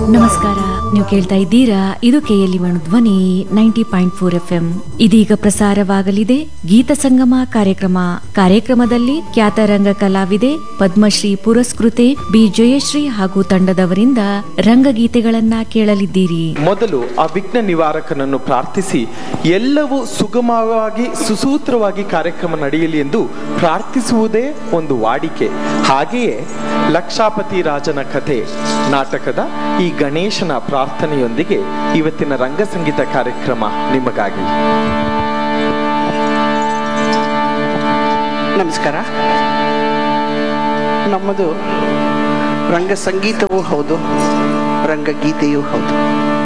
ನಮಸ್ಕಾರ ನೀವು ಕೇಳ್ತಾ ಇದ್ದೀರಾ ಇದು ಕೆಎಲ್ಇ ಮಣು ಧ್ವನಿ ninety point four F M ಇದೀಗ ಪ್ರಸಾರವಾಗಲಿದೆ ಗೀತ ಸಂಗಮ ಕಾರ್ಯಕ್ರಮ ಕಾರ್ಯಕ್ರಮದಲ್ಲಿ ಖ್ಯಾತ ರಂಗ ಕಲಾವಿದೆ ಪದ್ಮಶ್ರೀ ಪುರಸ್ಕೃತೆ ಬಿ ಜಯಶ್ರೀ ಹಾಗೂ ತಂಡದವರಿಂದ ರಂಗಗೀತೆಗಳನ್ನ ಕೇಳಲಿದ್ದೀರಿ ಮೊದಲು ಆ ವಿಘ್ನ ನಿವಾರಕನನ್ನು ಪ್ರಾರ್ಥಿಸಿ ಎಲ್ಲವೂ ಸುಗಮವಾಗಿ ಸುಸೂತ್ರವಾಗಿ ಕಾರ್ಯಕ್ರಮ ನಡೆಯಲಿ ಎಂದು ಪ್ರಾರ್ಥಿಸುವುದೇ ಒಂದು ವಾಡಿಕೆ ಹಾಗೆಯೇ ಲಕ್ಷಾಪತಿ ರಾಜನ ಕಥೆ ನಾಟಕದ ಈ ಗಣೇಶನ ಪ್ರಾರ್ಥನೆಯೊಂದಿಗೆ ಇವತ್ತಿನ ರಂಗಸಂಗೀತ ಕಾರ್ಯಕ್ರಮ ನಿಮಗಾಗಿ ನಮಸ್ಕಾರ ನಮ್ಮದು ರಂಗ ಸಂಗೀತವೂ ಹೌದು ರಂಗಗೀತೆಯೂ ಹೌದು